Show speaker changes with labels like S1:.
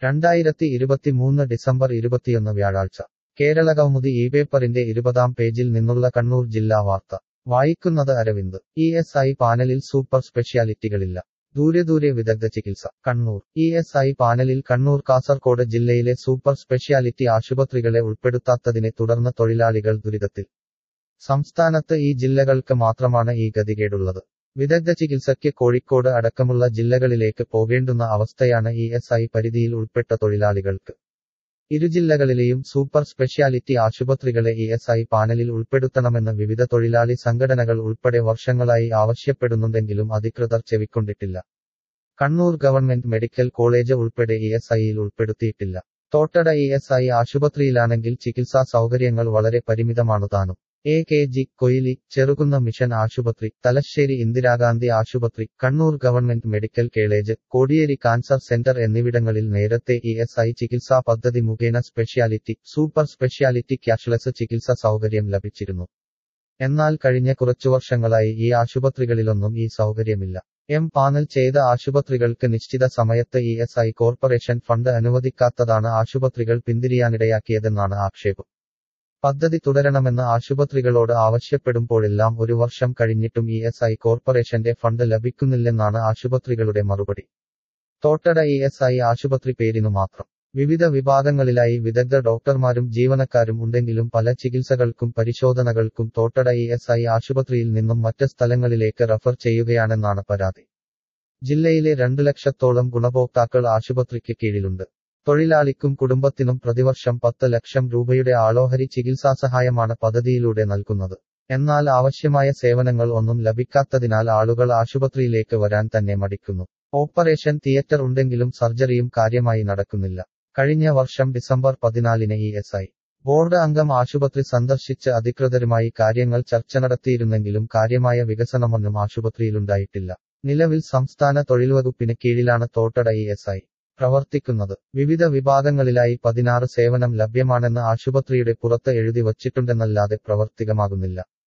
S1: രണ്ടായിരത്തി ഇരുപത്തിമൂന്ന് ഡിസംബർ ഇരുപത്തിയൊന്ന് വ്യാഴാഴ്ച കേരളകൗമുദി ഈ പേപ്പറിന്റെ ഇരുപതാം പേജിൽ നിന്നുള്ള കണ്ണൂർ ജില്ലാ വാർത്ത വായിക്കുന്നത് അരവിന്ദ് ഇ എസ് ഐ പാനലിൽ സൂപ്പർ സ്പെഷ്യാലിറ്റികളില്ല ദൂരെ ദൂരെ വിദഗ്ധ ചികിത്സ കണ്ണൂർ ഇ എസ് ഐ പാനലിൽ കണ്ണൂർ കാസർകോട് ജില്ലയിലെ സൂപ്പർ സ്പെഷ്യാലിറ്റി ആശുപത്രികളെ ഉൾപ്പെടുത്താത്തതിനെ തുടർന്ന് തൊഴിലാളികൾ ദുരിതത്തിൽ സംസ്ഥാനത്ത് ഈ ജില്ലകൾക്ക് മാത്രമാണ് ഈ ഗതികേടുള്ളത് വിദഗ്ധ ചികിത്സയ്ക്ക് കോഴിക്കോട് അടക്കമുള്ള ജില്ലകളിലേക്ക് പോകേണ്ടുന്ന അവസ്ഥയാണ് ഇ എസ് ഐ പരിധിയിൽ ഉൾപ്പെട്ട തൊഴിലാളികൾക്ക് ഇരു ജില്ലകളിലെയും സൂപ്പർ സ്പെഷ്യാലിറ്റി ആശുപത്രികളെ ഇ എസ് ഐ പാനലിൽ ഉൾപ്പെടുത്തണമെന്ന് വിവിധ തൊഴിലാളി സംഘടനകൾ ഉൾപ്പെടെ വർഷങ്ങളായി ആവശ്യപ്പെടുന്നുണ്ടെങ്കിലും അധികൃതർ ചെവിക്കൊണ്ടിട്ടില്ല കണ്ണൂർ ഗവൺമെന്റ് മെഡിക്കൽ കോളേജ് ഉൾപ്പെടെ ഇ എസ് ഐയിൽ ഉൾപ്പെടുത്തിയിട്ടില്ല തോട്ടട ഇ എസ് ഐ ആശുപത്രിയിലാണെങ്കിൽ ചികിത്സാ സൗകര്യങ്ങൾ വളരെ പരിമിതമാണു താനും A K G Koyili ചെറുകുന്ന mission ആശുപത്രി തലശ്ശേരി ഇന്ദിരാഗാന്ധി ആശുപത്രി Kannur government medical college Kodiyeri cancer centre എന്നിവിടങ്ങളിൽ നേരത്തെ ഇ എസ് ഐ ചികിത്സാ പദ്ധതി മുഖേന സ്പെഷ്യാലിറ്റി സൂപ്പർ സ്പെഷ്യാലിറ്റി ക്യാഷ്ലെസ് ചികിത്സ സൗകര്യം ലഭിച്ചിരുന്നു എന്നാൽ കഴിഞ്ഞ കുറച്ചു വർഷങ്ങളായി ഈ ആശുപത്രികളിലൊന്നും ഈ സൗകര്യമില്ല എം പാനൽ ചെയ്ത ആശുപത്രികൾക്ക് നിശ്ചിത സമയത്ത് E S I corporation fund അനുവദിക്കാത്തതാണ് ആശുപത്രികൾ പിന്തിരിയാനിടയാക്കിയതെന്നാണ് ആക്ഷേപം പദ്ധതി തുടരണമെന്ന് ആശുപത്രികളോട് ആവശ്യപ്പെടുമ്പോഴെല്ലാം ഒരു വർഷം കഴിഞ്ഞിട്ടും ഇ എസ് ഐ കോർപ്പറേഷന്റെ ഫണ്ട് ലഭിക്കുന്നില്ലെന്നാണ് ആശുപത്രികളുടെ മറുപടി തോട്ടട ഇ എസ് ഐ ആശുപത്രി പേരിനു മാത്രം വിവിധ വിഭാഗങ്ങളിലായി വിദഗ്ധ ഡോക്ടർമാരും ജീവനക്കാരും ഉണ്ടെങ്കിലും പല ചികിത്സകൾക്കും പരിശോധനകൾക്കും തോട്ടട ഇ എസ് ഐ ആശുപത്രിയിൽ നിന്നും മറ്റ് സ്ഥലങ്ങളിലേക്ക് റഫർ ചെയ്യുകയാണെന്നാണ് പരാതി ജില്ലയിലെ രണ്ടു ലക്ഷത്തോളം ഗുണഭോക്താക്കൾ ആശുപത്രിക്ക് കീഴിലുണ്ട് തൊഴിലാളിക്കും കുടുംബത്തിനും പ്രതിവർഷം പത്ത് ലക്ഷം രൂപയുടെ ആളോഹരി ചികിത്സാസഹായമാണ് പദ്ധതിയിലൂടെ നൽകുന്നത് എന്നാൽ ആവശ്യമായ സേവനങ്ങൾ ഒന്നും ലഭിക്കാത്തതിനാൽ ആളുകൾ ആശുപത്രിയിലേക്ക് വരാൻ തന്നെ മടിക്കുന്നു ഓപ്പറേഷൻ തിയേറ്റർ ഉണ്ടെങ്കിലും സർജറിയും കാര്യമായി നടക്കുന്നില്ല കഴിഞ്ഞ വർഷം ഡിസംബർ പതിനാലിന് ഇ എസ് ഐ ബോർഡ് അംഗം ആശുപത്രി സന്ദർശിച്ച് അധികൃതരുമായി കാര്യങ്ങൾ ചർച്ച നടത്തിയിരുന്നെങ്കിലും കാര്യമായ വികസനമൊന്നും ആശുപത്രിയിലുണ്ടായിട്ടില്ല നിലവിൽ സംസ്ഥാന തൊഴിൽവകുപ്പിന് കീഴിലാണ് തോട്ടട ഇ എസ് ഐ പ്രവർത്തിക്കുന്നത് വിവിധ വിഭാഗങ്ങളിലായി പതിനാറ് സേവനം ലഭ്യമാണെന്ന് ആശുപത്രിയുടെ പുറത്ത് എഴുതി വച്ചിട്ടുണ്ടെന്നല്ലാതെ പ്രവർത്തികമാകുന്നില്ല